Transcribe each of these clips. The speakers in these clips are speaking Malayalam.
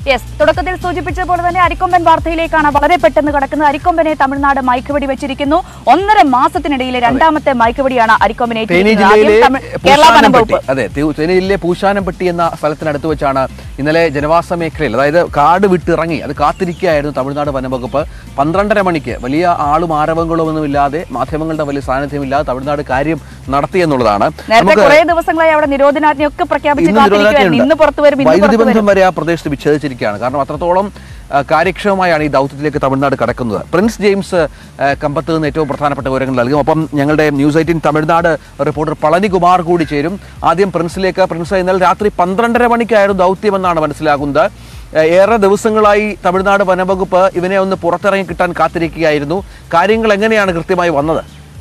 യെസ് തുടക്കത്തിൽ സൂചിപ്പിച്ച പോലെ തന്നെ അരിക്കൊമ്പൻ വാർത്തയിലേക്കാണ് വളരെ പെട്ടെന്ന് കടക്കുന്നത് അരിക്കൊമ്പനെ തമിഴ്നാട് മയക്കുവെടി വെച്ചിരിക്കുന്നു ഒന്നര മാസത്തിനിടയിലെ രണ്ടാമത്തെ മയക്കുവെടിയാണ് അരിക്കൊമ്പനെ തേനി ഏറ്റിരിക്കുന്നത്. ആദ്യം ജില്ലയിലെ തമിഴ്- കേരള വനം പൂശാനംപട്ടി വകുപ്പ് അതെ തെ- തേനി ജില്ലയിലെ പൂശാനംപട്ടി എന്ന സ്ഥലത്തിനടുത്ത് വെച്ചാണ് ഇന്നലെ ജനവാസ മേഖലയിൽ അതായത് കാട് വിട്ടിറങ്ങി അത് കാത്തിരിക്കുകയായിരുന്നു തമിഴ്നാട് വനംവകുപ്പ് പന്ത്രണ്ടര മണിക്ക് വലിയ ആളും ആരവങ്ങളൊന്നും ഇല്ലാതെ മാധ്യമങ്ങളുടെ വലിയ സാന്നിധ്യമില്ലാതെ തമിഴ്നാട് കാര്യം നടത്തി എന്നുള്ളതാണ് നേരത്തെ കുറെ ദിവസങ്ങളായി അവിടെ നിരോധനാജ്ഞയൊക്കെ പ്രഖ്യാപിച്ച് ഇന്ന് കാത്തിരിക്കുകയായിരുന്നു ഇന്ന് പുറത്തു വരും ഇന്ന് വൈദ്യുതി പുറത്തു വരും ബന്ധം വരെ ആ പ്രദേശത്ത് വിച്ഛേദിച്ചിരിക്കുകയാണ് കാരണം അത്രത്തോളം ആ, കാര്യക്ഷമമായാണ് ഈ ദൗത്യത്തിലേക്ക് തമിഴ്നാട് കടക്കുന്നത് പ്രിൻസ് ജെയിംസ് ആ, കമ്പത്ത് നിന്ന് ഏറ്റവും പ്രധാനപ്പെട്ട വിവരങ്ങൾ നൽകും ഒപ്പം ഞങ്ങളുടെ news eighteen Tamil Nadu reporter Palanikumar കൂടി ചേരും ആദ്യം പ്രിൻസിലേക്ക് പ്രിൻസ് ഇന്നലെ രാത്രി പന്ത്രണ്ടര മണിക്കായിരുന്നു ദൗത്യമെന്നാണ് മനസ്സിലാകുന്നത് ആ, ഏറെ ദിവസങ്ങളായി തമിഴ്നാട് വനംവകുപ്പ് ഇവനെ ഒന്ന് പുറത്തിറങ്ങി കിട്ടാൻ കാത്തിരിക്കുകയായിരുന്നു കാര്യങ്ങൾ എങ്ങനെയാണ് കൃത്യമായി വന്നത്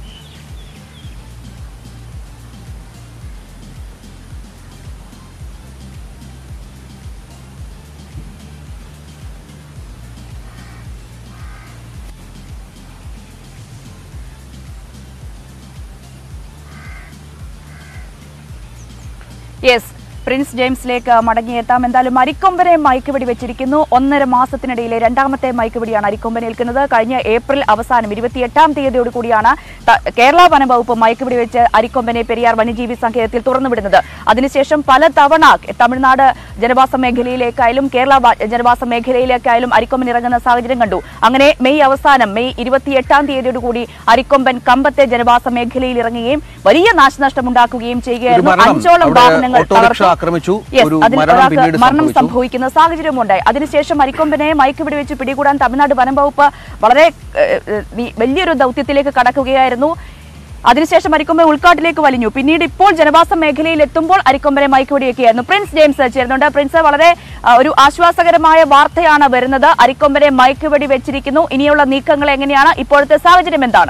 യെസ് പ്രിൻസ് ജെയിംസിലേക്ക് മടങ്ങിയെത്താം എന്തായാലും അരിക്കൊമ്പനെ മയക്കുവെടി വെച്ചിരിക്കുന്നു ഒന്നര മാസത്തിനിടയിലെ രണ്ടാമത്തെ മയക്കുവെടിയാണ് അരിക്കൊമ്പൻ ഏൽക്കുന്നത് കഴിഞ്ഞ ഏപ്രിൽ അവസാനം ഇരുപത്തിയെട്ടാം തീയതിയോട് കൂടിയാണ് ത- കേരള വനം വകുപ്പ് മയക്കുവെടി വെച്ച് അരിക്കൊമ്പനെ പെരിയാർ വന്യജീവി സങ്കേതത്തിൽ തുറന്നുവിടുന്നത് അതിനുശേഷം പല തവണ തമിഴ്നാട് ജനവാസ മേഖലയിലേക്കായാലും കേരള വ- ജനവാസ മേഖലയിലേക്കായാലും അരിക്കൊമ്പൻ ഇറങ്ങുന്ന സാഹചര്യം കണ്ടു അങ്ങനെ മെയ് അവസാനം മെയ് ഇരുപത്തിയെട്ടാം തീയതിയോട് കൂടി അരിക്കൊമ്പൻ കമ്പത്തെ ജനവാസ മേഖലയിൽ ഇറങ്ങുകയും വലിയ നാശനഷ്ടം ഉണ്ടാക്കുകയും ഒരു ചെയ്യുകയായിരുന്നു മരണം അഞ്ചോളം അവിടെ വാഹനങ്ങൾ ഓട്ടോറിക്ഷ തകർത്തു. ആക്രമിച്ചു Yes, ഒരു അതിൽ മരണം ഒരാൾക്ക് പിന്നീട് മരണം സംഭവിച്ചു സംഭവിക്കുന്ന സാഹചര്യമുണ്ടായി അതിനുശേഷം അരിക്കൊമ്പനെ മയക്കുപിടി വെച്ച് പിടികൂടാൻ തമിഴ്നാട് വനം വകുപ്പ് വളരെ ഏഹ്, ഏഹ്, വി- വലിയൊരു ദൗത്യത്തിലേക്ക് കടക്കുകയായിരുന്നു അതിനുശേഷം അരിക്കൊമ്പൻ ഉൾക്കാട്ടിലേക്ക് വലിഞ്ഞു പിന്നീട് ഇപ്പോൾ ജനവാസ മേഖലയിൽ എത്തുമ്പോൾ അരിക്കൊമ്പനെ മയക്കുപിടിയൊക്കെയായിരുന്നു പ്രിൻസ് ജെയിംസ് ചേരുന്നുണ്ട് പ്രിൻസ് വളരെ ആ, ഒരു ആശ്വാസകരമായ വാർത്തയാണ് വരുന്നത് അരിക്കൊമ്പനെ മയക്കുവെടി വെച്ചിരിക്കുന്നു ഇനിയുള്ള നീക്കങ്ങൾ എങ്ങനെയാണ് ഇപ്പോഴത്തെ സാഹചര്യം എന്താണ്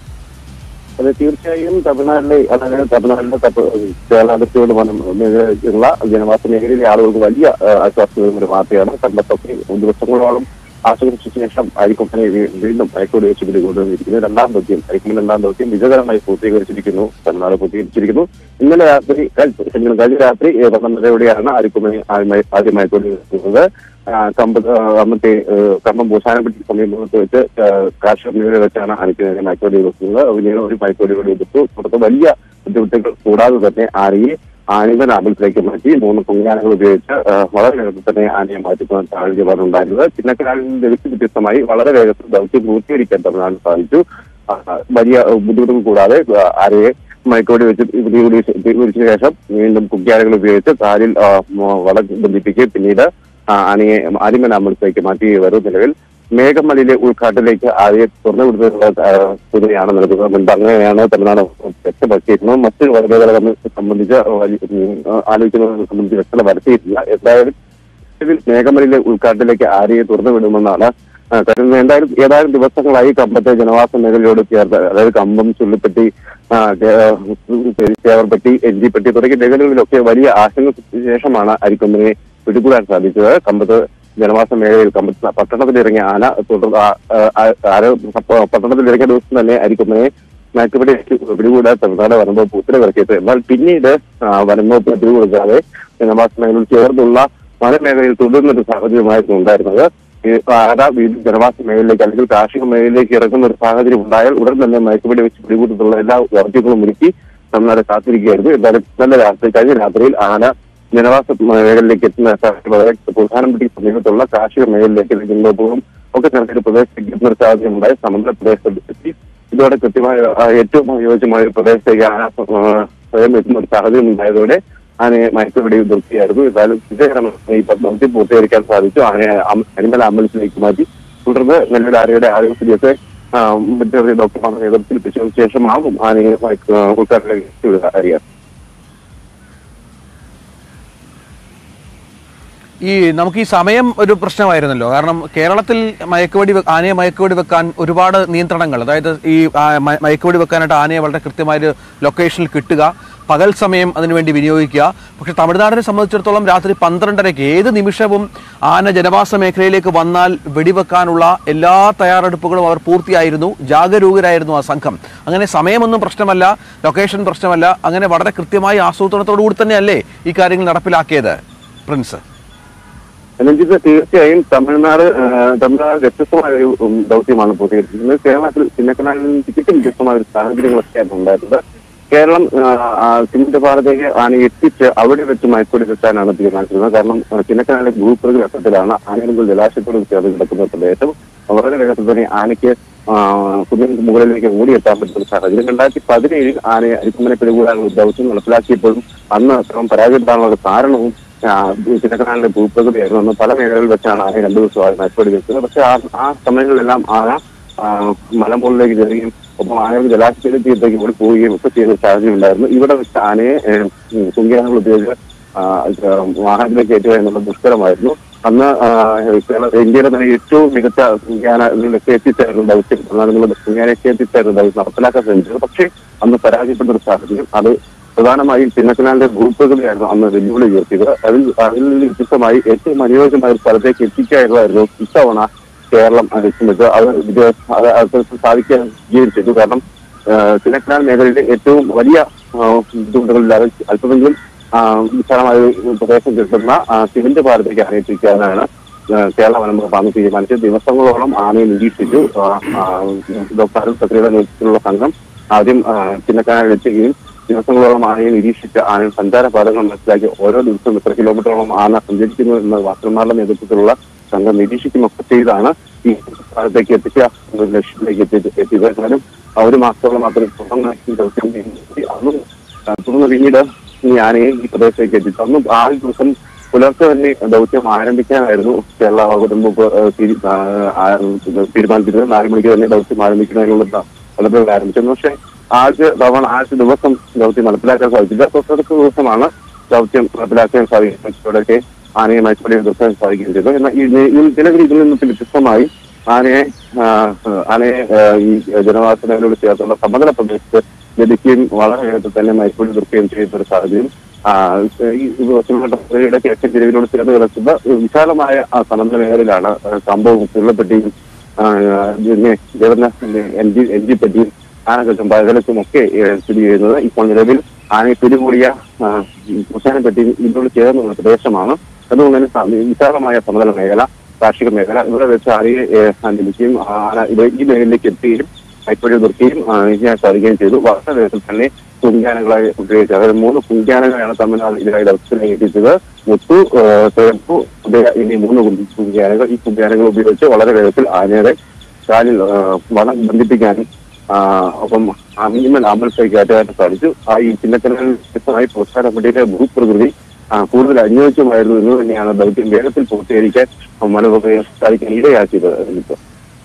അത് തീർച്ചയായും തമിഴ്നാട്ടിലെ അതായത് തമിഴ്നാട്ടിലെ തപ്പ- കേരള അതിർത്തിയോട് വനം മേഖലയിലുള്ള ജനവാസ മേഖലയിലെ ആളുകൾക്ക് വലിയ ആ, ആശ്വാസം ഒരു വാർത്തയാണ് കണ്ടത്തൊക്കെ ദിവസങ്ങളോളം ആശ്വസിച്ച ശേഷം അരിക്കൊമ്പനെ വീ- വീണ്ടും അയക്കോട് വെച്ച് പിടികൊണ്ടുവന്നിരിക്കുന്നു രണ്ടാം ദൗത്യം അരിക്കൊമ്പൻ രണ്ടാം ദൗത്യം വിജയകരമായി പൂർത്തീകരിച്ചിരിക്കുന്നു തമിഴ്നാട് പൂർത്തീകരിച്ചിരിക്കുന്നു ഇന്നലെ രാത്രി കഴി- ക്ഷമിക്കണം, കഴിഞ്ഞ രാത്രി ഏ, പന്ത്രണ്ടരയോടെയാണ് അരിക്കൊമ്പനെ ആദ്യമായി ആദ്യം അയക്കോട് വെക്കുന്നത് ആ, കമ്പ ആ, അന്നത്തെ ഏ, കമ്പം പൂശാനപ്പെട്ടി സമീപത്ത് വെച്ച് ആ, കാർഷിക മേഖല വെച്ചാണ് അനിക്ക് മയക്കോടി വെക്കുന്നത് പിന്നീട് ഒരു മയക്കോടി കൂടി എടുത്തു പുറത്ത് വലിയ ബുദ്ധിമുട്ടുകൾ കൂടാതെ തന്നെ ആനയെ ആനയുടെ ആമ്പലത്തിലേക്ക് മാറ്റി മൂന്ന് പൊങ്കാനകൾ ഉപയോഗിച്ച് ആ, വളരെ വേഗത്തിൽ തന്നെ ആനയെ മാറ്റുന്ന സാഹചര്യമാണ് ഉണ്ടായിരുന്നത് ചിന്നക്കനാലിൽ ലഭിച്ച വ്യത്യസ്തമായി വളരെ വേഗത്തിൽ ദൗത്യം പൂർത്തീകരിക്കാൻ തമിഴ്നാട് സാധിച്ചു ആ, വലിയ ബുദ്ധിമുട്ടുകൾ കൂടാതെ ആ, ആനയെ മയക്കോടി വെച്ച് പിടികൂടി പിടിച്ച ശേഷം വീണ്ടും കുക്കിയാനകൾ ഉപയോഗിച്ച് കാലിൽ ആ, മ- വള ബന്ധിപ്പിക്കുകയും പിന്നീട് ആ, ആനയെ ആലിമൻ ആമ്പലത്തിലേക്ക് മാറ്റി വരും നിലവിൽ മേഘമലയിലെ ഉൾക്കാട്ടിലേക്ക് ആദ്യം തുറന്നു വിടുന്നതിനുള്ള ആ, സൂചനയാണ് നൽകുന്നത് മുൻപ് അങ്ങനെയാണ് തമിഴ്നാട് വ്യക്തമാക്കിയിരുന്നത് മറ്റൊരു വനിതകളെ സംബന്ധിച്ച് വലിയ, ഉം, ആലോചിക്കുന്നതിനെ സംബന്ധിച്ച് വ്യക്തത വരുത്തിയിട്ടില്ല എന്തായാലും ഇതിൽ മേഘമലയിലെ ഉൾക്കാട്ടിലേക്ക് ആരെയെ തുറന്നു വിടുമെന്നാണ് ആ, കരുതുന്നത് എന്തായാലും ഏതാനും ദിവസങ്ങളായി കമ്പത്തെ ജനവാസ മേഖലയോട് ചേർത്ത് അതായത് കമ്പം ചുള്ളിപ്പെട്ടി ആ, കേ- തേവർപ്പെട്ടി എൻ ജി പെട്ടി തുടങ്ങിയ മേഖലകളിലൊക്കെ വലിയ ആശങ്കയ്ക്ക് ശേഷമാണ് അരിക്കൊമ്പനെ പിടികൂടാൻ സാധിച്ചത് കമ്പത്ത് ജനവാസ മേഖലയിൽ കമ്പത്ത് പട്ടണത്തിലിറങ്ങിയ ആന തുടർന്ന് ആ- ആ- ആന പട്ടണത്തിലിറങ്ങിയ ദിവസം തന്നെ അരിക്കൊമ്പനെ മയക്കുപിടി പിടികൂടാൻ തമിഴ്നാട് വനംവകുപ്പ് ഉത്തരവിറക്കിയത് എന്നാൽ പിന്നീട് ആ, വനംവകുപ്പ് പിടികൂടാതെ ജനവാസ മേഖലയിൽ ചേർന്നുള്ള വനമേഖലയിൽ തുടരുന്ന ഒരു സാഹചര്യമായിരുന്നു ഉണ്ടായിരുന്നത് ഈ ആന വീണ്ടും ജനവാസ മേഖലയിലേക്ക് അല്ലെങ്കിൽ കാർഷിക മേഖലയിലേക്ക് ഇറങ്ങുന്ന ഒരു സാഹചര്യം ഉണ്ടായാൽ ഉടൻ തന്നെ മയക്കുപിടി വെച്ച് പിടികൂടുന്നുള്ള എല്ലാ വർദ്ധികളും ഒരുക്കി തമിഴ്നാട് കാത്തിരിക്കുകയായിരുന്നു എന്തായാലും നല്ല രാത്രി കഴിഞ്ഞ രാത്രിയിൽ ആന ജനവാസ മേഖലയിലേക്ക് എത്തുന്ന സാഹചര്യം വളരെ പ്രധാനപ്പെട്ട സമീപത്തുള്ള കാർഷിക മേഖലയിലേക്ക് ലിംഗോപവും ഒക്കെ കണക്കിന് പ്രദേശത്തേക്ക് എത്തുന്ന ഒരു സാഹചര്യം ഉണ്ടായി സമുദ്ര പ്രദേശത്ത് എത്തി ഇതോടെ കൃത്യമായ ആ, ഏറ്റവും അനുയോജ്യമായ ഒരു പ്രദേശത്തേക്ക് ആന ആ, സ്വയം എത്തുന്ന ഒരു സാഹചര്യം ഉണ്ടായതോടെ ആനയെ മയക്കുപിടി നിർത്തിയായിരുന്നു എന്തായാലും വിജയകരമായി ഈ പദ്ധതി പൂർത്തീകരിക്കാൻ സാധിച്ചു ആനയെ അം- അനിമൽ ആംബുലൻസിലേക്ക് മാറ്റി തുടർന്ന് നെല്ലൂർ ആനയുടെ ആരോഗ്യസ്ഥിതിയൊക്കെ വെറ്ററിനറി ഡോക്ടർമാരുടെ നേതൃത്വത്തിൽ പരിശോധിച്ച ശേഷമാകും ആനയെ മയക്ക് ഉൾക്കാട്ടിലേക്ക് എത്തിവിടുക അറിയാം ഈ നമുക്ക് ഈ സമയം ഒരു പ്രശ്നമായിരുന്നല്ലോ കാരണം കേരളത്തിൽ മയക്കുവെടി വെ- ആനയെ മയക്കുവെടി വെക്കാൻ ഒരുപാട് നിയന്ത്രണങ്ങൾ അതായത് ഈ ആ, മ- മയക്കുവെടി വെക്കാനായിട്ട് ആനയെ വളരെ കൃത്യമായൊരു ലൊക്കേഷനിൽ കിട്ടുക പകൽ സമയം അതിനുവേണ്ടി വിനിയോഗിക്കുക പക്ഷെ തമിഴ്നാടിനെ സംബന്ധിച്ചിടത്തോളം രാത്രി പന്ത്രണ്ടരയ്ക്ക് ഏത് നിമിഷവും ആന ജനവാസ മേഖലയിലേക്ക് വന്നാൽ വെടിവെക്കാനുള്ള എല്ലാ തയ്യാറെടുപ്പുകളും അവർ പൂർത്തിയായിരുന്നു ജാഗരൂകരായിരുന്നു ആ സംഘം അങ്ങനെ സമയമൊന്നും പ്രശ്നമല്ല ലൊക്കേഷൻ പ്രശ്നമല്ല അങ്ങനെ വളരെ കൃത്യമായി ആസൂത്രണത്തോടു കൂടി തന്നെയല്ലേ ഈ കാര്യങ്ങൾ നടപ്പിലാക്കിയത് പ്രിൻസ് രഞ്ജിത്ത് തീർച്ചയായും തമിഴ്നാട് ആ, തമിഴ്നാട് വ്യത്യസ്തമായ ഒരു ഉം, ദൗത്യമാണ് പൂർത്തീകരിച്ചിരിക്കുന്നത് കേരളത്തിൽ ചിന്നക്കനാലിൽ നിന്ന് തികച്ചും വ്യത്യസ്തമായ ഒരു സാഹചര്യങ്ങളൊക്കെയാണ് ഉണ്ടായിരുന്നത് കേരളം ആ, ആ, സിമന്റ് പാറത്തേക്ക് ആന എത്തിച്ച് അവിടെ വെച്ച് മയക്കുടി വെച്ചാനാണ് തീരുമാനിച്ചിരുന്നത് കാരണം ആ, ചിന്നക്കനാലിലെ ഭൂപ്രകൃതി ഘട്ടത്തിലാണ് ആനകൾ ജലാശയത്തോട് ചേർന്ന് കിടക്കുന്ന പ്രദേശം വളരെ വേഗത്തിൽ തന്നെ ആനയ്ക്ക് ആ, കുന്നിന് മുകളിലേക്ക് ഓടിയെത്താൻ പറ്റുന്ന സാഹചര്യം രണ്ടായിരത്തി പതിനേഴിൽ ആനയെ അരിക്കുമ്മനെ പിടികൂടാനുള്ള ദൗത്യം നടപ്പിലാക്കിയപ്പോഴും അന്ന് അത്രയും പരാജയപ്പെടാനുള്ള കാരണവും ആ, ചിന്നക്കനാലിന്റെ ഭൂപ്രകൃതിയായിരുന്നു അന്ന് പല മേഖലകളിൽ വെച്ചാണ് ആന രണ്ടു ദിവസമായി മയക്കുടി വെച്ചത് പക്ഷെ ആ ആ സമയങ്ങളിലെല്ലാം ആന ആ, മലമുകളിലേക്ക് കയറുകയും ഒപ്പം ആനകൾ ജലാശയത്തിന്റെ തീരത്തേക്ക് കൂടി പോവുകയും ഒക്കെ ചെയ്യുന്ന സാഹചര്യം ഉണ്ടായിരുന്നു ഇവിടെ വെച്ച് ആനയെ തുങ്കിയാനകൾ ഉപയോഗിച്ച് ആ, ഇത് വാഹനത്തിലേക്ക് കയറ്റുക എന്നുള്ളത് ദുഷ്കരമായിരുന്നു അന്ന് ആ, കേരള ഇന്ത്യയിലെ തന്നെ ഏറ്റവും മികച്ച തുങ്കിയാനകളിലൊക്കെ എത്തിച്ചായിരുന്നു ദൗത്യം പ്രധാനമുള്ള തുങ്കിയാനൊക്കെ എത്തിച്ചായിരുന്നു ദൗത്യം നടപ്പിലാക്കാൻ ശ്രമിച്ചത് പക്ഷേ അന്ന് പരാജയപ്പെട്ട ഒരു സാഹചര്യം അത് പ്രധാനമായും ചിന്നക്കനാലിന്റെ ഭൂപ്രകൃതിയായിരുന്നു അന്ന് വെല്ലുവിളി ഉയർത്തിയത് അതിൽ അതിൽ നിന്ന് വ്യത്യസ്തമായി ഏറ്റവും അനുയോജ്യമായ ഒരു സ്ഥലത്തേക്ക് എത്തിക്കുക എന്നതായിരുന്നു ഇത്തവണ കേരളം ലക്ഷ്യമിട്ട് അത് വിജയ അത് അത്തരത്തിൽ സാധിക്കുകയും ചെയ്തു കാരണം ചിന്നക്കനാൽ മേഖലയിലെ ഏറ്റവും വലിയ ആ, ബുദ്ധിമുട്ടുകളില്ലാതെ അല്പമെങ്കിലും ആ, വിശാലമായ ഒരു പ്രദേശം കിട്ടുന്ന ആ, സിമന്റ് പാലത്തേക്ക് ആനയിപ്പിക്കാനാണ് ആ, കേരള വനം വകുപ്പ് അന്ന് തീരുമാനിച്ചത് ദിവസങ്ങളോളം ആനയെ നിരീക്ഷിച്ചു ആ, ആ, ഡോക്ടർ അരുൺ സക്രിയുടെ നേതൃത്വത്തിലുള്ള സംഘം ആദ്യം ആ, ചിന്നക്കനാലിൽ എത്തുകയും ദിവസങ്ങളോളം ആനയെ നിരീക്ഷിച്ച് ആനയുടെ സഞ്ചാര പാതകൾ മനസ്സിലാക്കി ഓരോ ദിവസവും എത്ര കിലോമീറ്ററോളം ആന സഞ്ചരിക്കുന്നു എന്ന വാസന്മാരുടെ നേതൃത്വത്തിലുള്ള സംഘം നിരീക്ഷിക്കുകയൊക്കെ ചെയ്താണ് ഈ സ്ഥലത്തേക്ക് എത്തിക്കുക എന്ന ലക്ഷ്യത്തിലേക്ക് എത്തി എത്തിയത് എന്നാലും ആ ഒരു മാസത്തോളം മാത്രം തുടർന്ന് ഈ ദൗത്യം നീട്ടി. അന്നും ആ, തുടർന്ന് പിന്നീട് ഈ ആനയെ ഈ പ്രദേശത്തേക്ക് എത്തിച്ചു അന്നും ആ ഒരു ദിവസം പുലർച്ചെ തന്നെ ദൗത്യം ആരംഭിക്കാനായിരുന്നു കേരള വകുപ്പ് തീരുമാനിച്ചിരുന്നത് നാല് മണിക്ക് തന്നെ ദൗത്യം ആരംഭിക്കുന്നതിനുള്ള നടപടികൾ ആരംഭിച്ചത് പക്ഷേ ആദ്യ തവണ ആദ്യ ദിവസം ദൗത്യം നടപ്പിലാക്കാൻ സാധിച്ചില്ല തൊട്ടടുത്ത ദിവസമാണ് ദൗത്യം നടപ്പിലാക്കാൻ സാധിക്കുന്നതൊക്കെ ആനയെ മയക്കുപടി നിർത്താൻ സാധിക്കുകയും ചെയ്തു എന്നാൽ ഈ ഈ നിലവിൽ ഇതിൽ നിന്നും വ്യത്യസ്തമായി ആനയെ ആ, ആനയെ ആ, ഈ ജനവാസ മേഖലയോട് ചേർത്തുള്ള സമതല പ്രദേശത്ത് ലഭിക്കുകയും വളരെ വേഗത്തിൽ തന്നെ മയക്കുപടി നിർത്തുകയും ചെയ്യുന്ന ഒരു സാഹചര്യം ആ, ഈ പശ്ചിമഘട്ടയുടെ കിഴക്കൻ ചെരുവിനോട് ചേർന്ന് കിടക്കുന്ന വിശാലമായ ആ സമതല മേഖലയിലാണ് ആ, സംഭവം ഉരുളപ്പെട്ടിയും ആ, പിന്നെ ദേവന എൻ ജി എൻ ജി പെട്ടിയും ആനകൾക്കും പകലത്തും ഒക്കെ ഏഹ്, സ്ഥിതി ചെയ്യുന്നത് ഇപ്പോൾ നിലവിൽ ആനയെ പിടികൂടിയ കുശാനപ്പെട്ടി ഇതിനോട് ചേർന്നുള്ള പ്രദേശമാണ് അതുകൊണ്ട് തന്നെ സ- വിശാലമായ സമതല മേഖല കാർഷിക മേഖല ഇവിടെ വെച്ച് ആനയെ ഏഹ്, ലഭിക്കുകയും ആന ഇത് ഈ മേഖലയിലേക്ക് എത്തുകയും കൈപ്പഴി നിർത്തുകയും ആ, ചെയ്യാൻ സാധിക്കുകയും ചെയ്തു വളരെ വേഗത്തിൽ തന്നെ കുങ്കാനകളായി ഉപയോഗിച്ചു അതായത് മൂന്ന് കുങ്കാനകളാണ് തമിഴ്നാട് ഇതിനായി ദർശനത്തിലേക്ക് എത്തിച്ചത് മുത്തു ഏഹ്, തേപ്പു ഉദയ എന്നീ മൂന്ന് കുങ്കാനകൾ ഈ കുങ്കാനകൾ ഉപയോഗിച്ച് വളരെ വേഗത്തിൽ ആനയുടെ കാലിൽ ആ, വളം ബന്ധിപ്പിക്കാനും ആ, ഒപ്പം മിനിമൽ ആംബുലൻസിലേക്ക് കയറ്റാനും സാധിച്ചു ആ ഈ ചിന്നക്കനാൽ വ്യക്തമായി പ്രോത്സാഹനപ്പെട്ടിയുടെ ഭൂപ്രകൃതി ആ, കൂടുതൽ അനുയോജ്യമായിരുന്നു എന്ന് തന്നെയാണ് ദൗത്യം വേഗത്തിൽ പൂർത്തീകരിക്കാൻ വനവകുപ്പിനെ സാധിക്കാൻ ഇടയാക്കിയത് ഇതിപ്പോ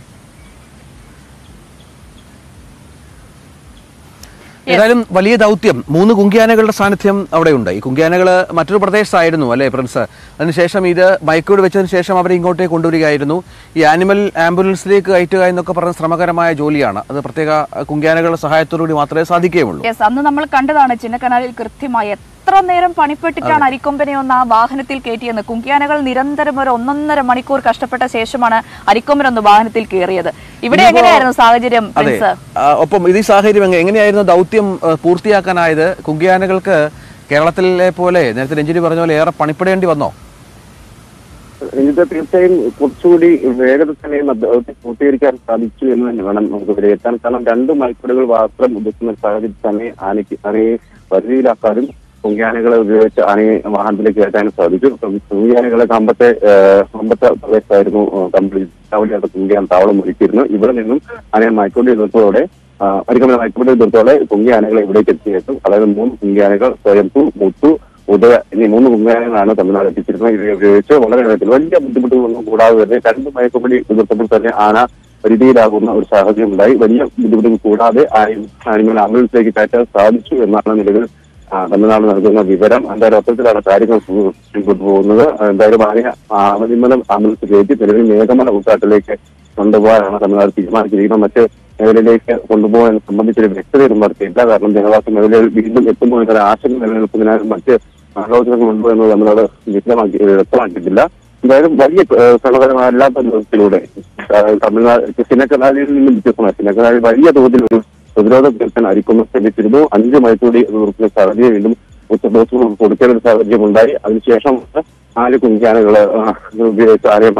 ഏതായാലും വലിയ ദൗത്യം മൂന്ന് കുങ്കിയാനകളുടെ സാന്നിധ്യം അവിടെയുണ്ട് ഈ കുങ്കിയാനകൾ മറ്റൊരു പ്രദേശത്തായിരുന്നു അല്ലേ പ്രിൻസ് അതിനുശേഷം ഇത് മയക്കോട് വെച്ചതിന് ശേഷം അവരെ ഇങ്ങോട്ടേക്ക് കൊണ്ടുവരികയായിരുന്നു ഈ ആനിമൽ ആംബുലൻസിലേക്ക് കയറ്റുക എന്നൊക്കെ പറഞ്ഞ ശ്രമകരമായ ജോലിയാണ് അത് പ്രത്യേക കുങ്കിയാനകളുടെ സഹായത്തോടുകൂടി മാത്രമേ സാധിക്കുകയുള്ളൂ യെസ് അന്ന് നമ്മൾ കണ്ടതാണ് ചിന്നക്കനാലിൽ കൃത്യമായി എത്ര നേരം പണിപ്പെട്ടിട്ടാണ് അരിക്കൊമ്പനെ ഒന്ന് ആ വാഹനത്തിൽ കയറ്റിയെന്ന് കുങ്കിയാനകൾ നിരന്തരം ഒരു ഒന്നൊന്നര മണിക്കൂർ കഷ്ടപ്പെട്ട ശേഷമാണ് അരിക്കൊമ്പൻ ഒന്ന് വാഹനത്തിൽ കയറിയത് ഇവിടെ ഇനിയിപ്പോ- എങ്ങനെയായിരുന്നു സാഹചര്യം അതെ പ്രിൻസ് ആ, ഒപ്പം ഇത് ഈ സാഹചര്യം എങ്ങ- എങ്ങനെയായിരുന്നു ദൗത്യം ആ, പൂർത്തിയാക്കാനായത് കുങ്കിയാനകൾക്ക് കേരളത്തിലെ പോലെ നേരത്തെ രഞ്ജിനി പറഞ്ഞ പോലെ ഏറെ പണിപ്പെടേണ്ടി വന്നോ ഇത് തീർച്ചയായും കുറച്ചുകൂടി വേഗത്തിൽ തന്നെ ദൗത്യം പൂർത്തീകരിക്കാൻ സാധിച്ചു എന്ന് തന്നെ വേണം നമുക്ക് വിലയിരുത്താൻ കാരണം രണ്ട് മൈക്രോഡുകൾ മാത്രം ഉദിക്കുന്ന സാഹചര്യത്തിൽ തന്നെ ആനയ്ക്ക് ആനയെ പരിധിയിലാക്കാനും കുങ്കാനകളെ ഉപയോഗിച്ച് ആനയെ വാഹനത്തിലേക്ക് കയറ്റാനും സാധിച്ചു കുങ്കാനകളെ കമ്പത്തെ ഏഹ്, കമ്പത്തെ പ്രദേശത്തായിരുന്നു കംപ്ലീറ്റ് അവിടെ കുങ്കാൻ താവളം ഒരുക്കിയിരുന്നു ഇവിടെ നിന്നും ആനയെ മൈക്രോഡി എതിർത്തോടെ പരിഗണന മൈക്രോഡി എതിർത്തോടെ കുങ്കാനകളെ ഇവിടേക്ക് എത്തിയേക്കും അതായത് മൂന്ന് കുങ്കാനകൾ സ്വയംപു മുത്തു ഉദയ എന്നീ മൂന്ന് കുങ്കാനങ്ങളാണ് തമിഴ്നാട് എത്തിച്ചിരുന്നത് ഇവയെ ഉപയോഗിച്ച് വളരെ വേഗത്തിൽ വലിയ ബുദ്ധിമുട്ടുകളൊന്നും കൂടാതെ തന്നെ രണ്ട് മയക്കുപടി എതിർത്തപ്പോൾ തന്നെ ആന പരിധിയിലാകുന്ന ഒരു സാഹചര്യം ഉണ്ടായി വലിയ ബുദ്ധിമുട്ടുകൾ കൂടാതെ ആനയും ആനിമൽ ആംബുലൻസിലേക്ക് കയറ്റാൻ സാധിച്ചു എന്നാണ് നിലവിൽ ആ, തമിഴ്നാട് നൽകുന്ന വിവരം എന്തായാലും അത്തരത്തിലാണ് കാര്യങ്ങൾ മു- മുൻപോട്ട് പോകുന്നത് എന്തായാലും ആനയെ ആമതിമലം ആംബുലൻസ് കയറ്റി നിലവിൽ മേഘമല ഊട്ടാട്ടിലേക്ക് കൊണ്ടുപോകാനാണ് തമിഴ്നാട് തീരുമാനിച്ചിരിക്കുന്നത് മറ്റ് മേഖലയിലേക്ക് കൊണ്ടുപോകാൻ സംബന്ധിച്ചൊരു വ്യക്തതയൊന്നും നടത്തിയില്ല കാരണം ജനവാസ മേഖലയിൽ വീണ്ടും എത്തുമ്പോൾ ഇത്തരം ആശങ്ക നിലനിൽക്കുന്നതിനാൽ മറ്റ് ആലോചനകൾ ഉണ്ടോ എന്ന് തമിഴ്നാട് വിശദമാക്കി വ്യക്തമാക്കിയിട്ടില്ല എന്തായാലും വലിയ ഏഹ്, ശ്രമകരമല്ലാത്ത വിധത്തിലൂടെ ഏഹ്, തമിഴ്നാട് ചിന്നക്കനാലിൽ നിന്നും വ്യത്യസ്തമായി ചിന്നക്കനാലിൽ വലിയ തോതിൽ ഒരു പ്രതിരോധ തീർക്കാൻ അരിക്കുന്ന ശ്രമിച്ചിരുന്നു അഞ്ച് മണിക്കൂടി നിർത്തുന്ന സാഹചര്യം വീണ്ടും ഡോസുകൾ കൊടുക്കേണ്ട ഒരു സാഹചര്യം ഉണ്ടായി അതിനുശേഷം നാല് കുഞ്ചാനകള് ഉപയോഗിച്ച് ആരെയും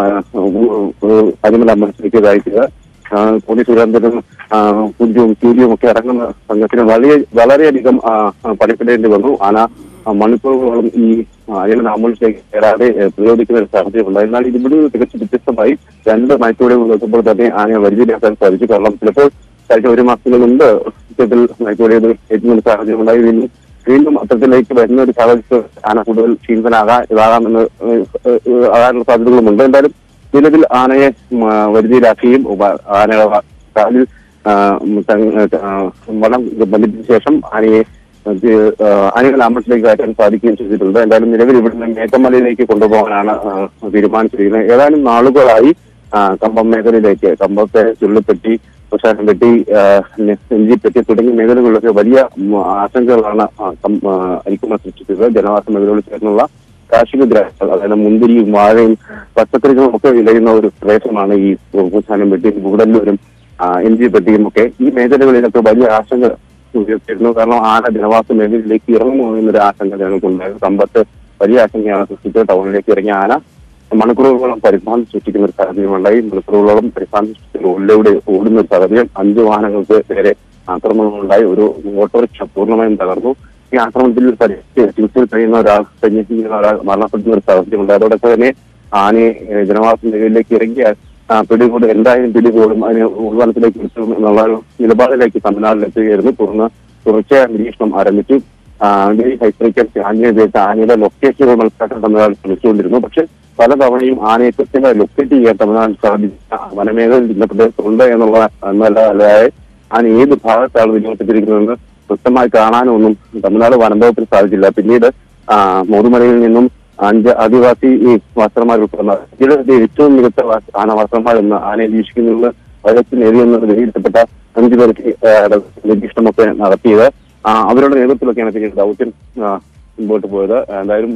അനിമൽ അമ്പലത്തിലേക്ക് അയക്കുക പോലീസ് സുരേന്ദ്രനും കുഞ്ചും സൂര്യയും ഒക്കെ ഇറങ്ങുന്ന സംഘത്തിന് വളരെ വളരെയധികം ആ, ആ, പണിപ്പെടേണ്ടി വന്നു ആന ആ, മണിക്കൂറുകളോളം ഈ അനിമൽ ആംബുലൻസിലേക്ക് കയറാതെ ഏ, പ്രതിരോധിക്കുന്ന ഒരു സാഹചര്യം ഉണ്ടായി എന്നാൽ ഇതിവിടെ നിന്ന് തികച്ചും വ്യത്യസ്തമായി രണ്ട് മണിക്കൂറുകൾ നോക്കുമ്പോൾ തന്നെ ആനയെ വരിചിലാക്കാൻ സാധിച്ചു കാരണം ചിലപ്പോൾ കഴിഞ്ഞ ഒരു മാസത്തിന് മുമ്പ് ഇത്തരത്തിൽ മയക്കുവെടിയത് ഏറ്റുന്ന ഒരു സാഹചര്യം ഉണ്ടായി വീണ്ടും വീണ്ടും അത്തരത്തിലേക്ക് വരുന്ന ഒരു സാഹചര്യത്തിൽ ആന കൂടുതൽ ക്ഷീണിതനാകാം ഇതാകാമെന്ന് ഏഹ്, ഏഹ്, ആകാനുള്ള സാധ്യതകളുമുണ്ട് എന്തായാലും നിലവിൽ ആനയെ ഉം, ആ, വരുതിയിലാക്കുകയും ഉപ- ആനയുടെ വ- കാലിൽ ആ, ഉം, തങ്- ആ, വളം ബന്ധിപ്പിച്ച ശേഷം ആനയെ ഇത്, ആ, ആനകൾ ആംബുലൻസിലേക്ക് കയറ്റാൻ സാധിക്കുകയും ചെയ്തിട്ടുണ്ട് എന്തായാലും നിലവിൽ ഇവിടുന്ന് മേഘമലയിലേക്ക് കൊണ്ടുപോകാനാണ് ആ, തീരുമാനിച്ചിരിക്കുന്നത് ഏതാനും നാളുകളായി ആ, കമ്പം മേഖലയിലേക്ക് കമ്പത്തെ ചുള്ളിപ്പെട്ടി പ്രശാനം പെട്ടി നെഞ്ചിപ്പെട്ടി തുടങ്ങിയ മേഖലകളിലൊക്കെ വലിയ ഉം, ആശങ്കകളാണ് ആ, കം- ആ, അരിക്കുമ സൃഷ്ടിച്ചത് ജനവാസ മേഖലയോട് ചേർന്നുള്ള കാർഷിക ഗ്രാമങ്ങൾ അതായത് മുന്തിരിയും വാഴയും പച്ചക്കറികളും ഒക്കെ വിളയുന്ന ഒരു പ്രദേശമാണ് ഈ പൂച്ചാനം പെട്ടിയും കൂടല്ലൂരും എം ജി പെട്ടിയും ഒക്കെ ഈ മേഖലകളിലൊക്കെ വലിയ ആശങ്ക ഉയർത്തിയിരുന്നു കാരണം ആന ജനവാസ മേഖലയിലേക്ക് ഇറങ്ങുമോ എന്നൊരു ആശങ്ക ഞങ്ങൾക്കുണ്ടായിരുന്നു കമ്പത്ത് വലിയ ആശങ്കയാണ് സൃഷ്ടിച്ചത് ടൗണിലേക്ക് ഇറങ്ങിയ ആന മണിക്കൂറുകളോളം പരിഭ്രാന്തി സൃഷ്ടിക്കുന്ന ഒരു സാഹചര്യമുണ്ടായി മണിക്കൂറുകളോളം പരിഭ്രാന്തി സൃഷ്ടിച്ച റോഡിലൂടെ ഓടുന്ന ഒരു സാഹചര്യം അഞ്ച് വാഹനങ്ങൾക്ക് നേരെ ആക്രമണങ്ങളുണ്ടായി ഒരു ഓട്ടോറിക്ഷ പൂർണ്ണമായും തകർന്നു ഈ ആക്രമണത്തിൽ പരിക്ക് ചികിത്സയിൽ കഴിയുന്ന ഒരാൾ സന്യസിക്കുന്ന ഒരാൾ മരണപ്പെടുന്ന ഒരു സാഹചര്യമുണ്ട് അതോടൊപ്പം തന്നെ ആനയെ ഏഹ്, ജനവാസ മേഖലയിലേക്ക് ഇറങ്ങിയാൽ ആ, പിടികൂട് എന്തായാലും പിടികൂടും അതിനെ ഉൾവനത്തിലേക്ക് എത്തും എന്നുള്ള ഒരു നിലപാടിലേക്ക് തമിഴ്നാട്ടിലെത്തുകയായിരുന്നു തുടർന്ന് തുടർച്ചയായ നിരീക്ഷണം ആരംഭിച്ചു ഡൽഹി ഹൈസ്പീക്കർ ആനയെ ഉപയോഗിച്ച് ആനയുടെ ലൊക്കേഷനുകൾ മനസ്സിലാക്കാൻ തമിഴ്നാട് ശ്രമിച്ചുകൊണ്ടിരുന്നു പക്ഷെ പലതവണയും ആനയെ കൃത്യമായി ലൊക്കേറ്റ് ചെയ്യാൻ തമിഴ്നാട് സാധിച്ച വനമേഖലയിൽ ഇന്ന പ്രദേശത്തുണ്ട് എന്നുള്ള എന്നല്ല അല്ലാതെ ആന ഏത് ഭാഗത്താണ് വിനിയോഗിച്ചിരിക്കുന്നതെന്ന് വ്യക്തമായി കാണാനൊന്നും തമിഴ്നാട് വനംവകുപ്പിന് സാധിച്ചില്ല പിന്നീട് ആ, മുതുമലയിൽ നിന്നും അഞ്ച് ആദിവാസി ഈ മാസ്റ്റർമാർ ഉൾപ്പെടുന്ന ഇതിലെ ഏറ്റവും മികച്ച വാ- ആന മാസ്റ്റർമാരെന്ന് ആനയെ വീക്ഷിക്കുന്നതിന് വയസ്സിന് എതിരെന്ന് വിലയിരുത്തപ്പെട്ട അഞ്ചു പേർക്ക് ആ, നിരീക്ഷണമൊക്കെ നടത്തിയത് ആ, അവരുടെ നേതൃത്വത്തിലൊക്കെയാണ് പിന്നീട് ദൗത്യം ആ, മുമ്പോട്ട് പോയത് എന്തായാലും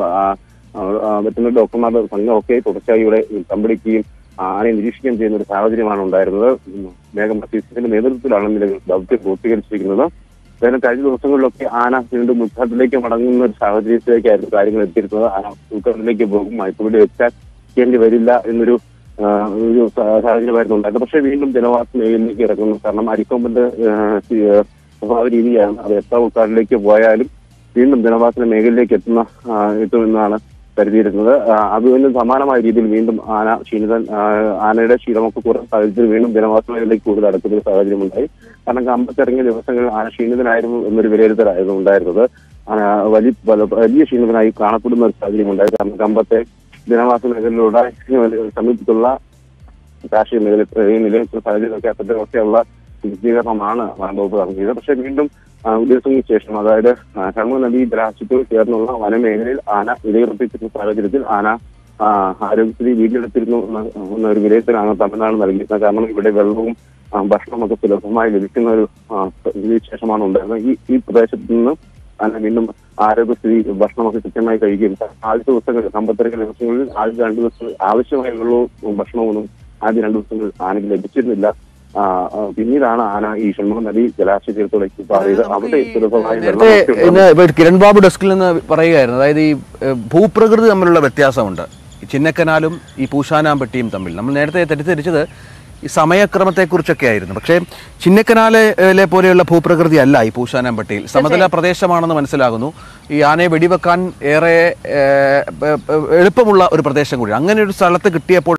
വെറ്റിനറി ഡോക്ടർമാരുടെ ഒരു സംഘമൊക്കെ തുടർച്ചയായി ഇവിടെ കമ്പടിക്കുകയും ആനയെ നിരീക്ഷിക്കുകയും ചെയ്യുന്ന ഒരു സാഹചര്യമാണ് ഉണ്ടായിരുന്നത് ഉം, മേഘം സീസിന്റെ നേതൃത്വത്തിലാണ് നിലവിൽ ദൗത്യം പൂർത്തീകരിച്ചിരിക്കുന്നത് ഏതായാലും കഴിഞ്ഞ ദിവസങ്ങളിലൊക്കെ ആന വീണ്ടും ഉദ്ഘാടനത്തിലേക്ക് മടങ്ങുന്ന ഒരു സാഹചര്യത്തിലേക്കായിരുന്നു കാര്യങ്ങൾ എത്തിയിരുന്നത് ആന ഉദ്ഘാടനത്തിലേക്ക് പോകും മയക്കുപിടി വെച്ചാൽ ചെയ്യേണ്ടി വരില്ല എന്നൊരു ആ, ഒരു സാ- സാഹചര്യമായിരുന്നു ഉണ്ടായിരുന്നത് പക്ഷേ വീണ്ടും ജനവാസ മേഖലയിലേക്ക് ഇറങ്ങുന്നു കാരണം അരിക്കൊമ്പന്റെ ആ, സി- ആ, സ്വഭാവ രീതിയാണ് അത് എത്ര ഉൾക്കാടിലേക്ക് പോയാലും വീണ്ടും ജനവാസ മേഖലയിലേക്ക് എത്തുന്ന ആ, എത്തുമെന്നാണ് കരുതിയിരുന്നത് ആ, അതിന് സമാനമായ രീതിയിൽ വീണ്ടും ആന ക്ഷീണിതൻ ആ, ആനയുടെ ക്ഷീണമൊക്കെ കുറഞ്ഞ സാഹചര്യത്തിൽ വീണ്ടും ജനവാസ മേഖലയിലേക്ക് കൂടുതൽ അടുക്കുന്ന ഒരു സാഹചര്യമുണ്ടായി കാരണം കമ്പത്തിറങ്ങിയ ദിവസങ്ങളിൽ ആന ക്ഷീണിതനായിരുന്നു എന്നൊരു വിലയിരുത്തലായിരുന്നു ഉണ്ടായിരുന്നത് ആന വലിയ വല- വലിയ ക്ഷീണിതനായി കാണപ്പെടുന്ന ഒരു സാഹചര്യം ഉണ്ടായി കാരണം കമ്പത്തെ ജനവാസ മേഖലയിലൂടെ സമീപത്തുള്ള കാർഷിക മേഖല ഈ നിലനിൽക്കുന്ന സാഹചര്യമൊക്കെ അത്തരത്തിലൊക്കെയുള്ള വിശദീകരണമാണ് വനംവകുപ്പ് നൽകിയത് പക്ഷേ വീണ്ടും ആ, ദിവസങ്ങൾക്ക് ശേഷം അതായത് ആ, ഷൺമുഖ നദി ജലാശയത്തോട് ചേർന്നുള്ള വനമേഖലയിൽ ആന വിലയിരുത്തിച്ചിരുന്ന സാഹചര്യത്തിൽ ആന ആ, ആരോഗ്യസ്ഥിതി വീണ്ടെടുത്തിരുന്നു എന്ന- എന്ന ഒരു വിലയിരുത്തലാണ് തമിഴ്നാട് നൽകിയിരുന്നത് കാരണം ഇവിടെ വെള്ളവും ആ, ഭക്ഷണമൊക്കെ സുലഭമായി ലഭിക്കുന്ന ഒരു ആ, സ്ഥിതിവിശേഷമാണ് ഉണ്ടായിരുന്നത് ഈ ഈ പ്രദേശത്ത് നിന്ന് ആന വീണ്ടും ആരോഗ്യസ്ഥിതി ഭക്ഷണമൊക്കെ കൃത്യമായി കഴിക്കുകയും ആദ്യ ദിവസങ്ങളിൽ അമ്പത്തിരണ്ട് ദിവസങ്ങളിൽ ആദ്യ രണ്ട് ദിവസങ്ങൾ ആവശ്യമായ വെള്ളവും ഭക്ഷണമൊന്നും ആദ്യ രണ്ട് ദിവസങ്ങളിൽ ആനയ്ക്ക് ലഭിച്ചിരുന്നില്ല ആ, ആ, പിന്നീടാണ് ആന ഈ ഷൺമുഖ നദി ജലാശയ തീരത്തോടേക്ക് പാറിയത് അവിടെ സുലഭമായി നേരത്തെ വെള്ളമൊക്കെ ഉണ്ട്. ഇന്ന് ഇപ്പൊ കിരൺ ബാബു ഡെസ്കിൽ നിന്ന് പറയുകയായിരുന്നു അതായത് ഈ ഏഹ്, ഭൂപ്രകൃതി തമ്മിലുള്ള വ്യത്യാസമുണ്ട് ഈ ചിന്നക്കനാലും ഈ പൂശാനാമ്പെട്ടിയും തമ്മിൽ നമ്മൾ നേരത്തെ തെറ്റിദ്ധരിച്ചത് ഈ സമയക്രമത്തെക്കുറിച്ചൊക്കെ ആയിരുന്നു പക്ഷേ ചിന്നക്കനാലിലെ പോലെയുള്ള ഭൂപ്രകൃതി അല്ല ഈ പൂശാനാമ്പെട്ടിയിൽ സമതല പ്രദേശമാണെന്ന് മനസ്സിലാകുന്നു ഈ ആനയെ വെടിവെക്കാൻ ഏറെ ഏഹ്, എളുപ്പമുള്ള ഒരു പ്രദേശം കൂടി അങ്ങനെ ഒരു സ്ഥലത്ത് കിട്ടിയപ്പോൾ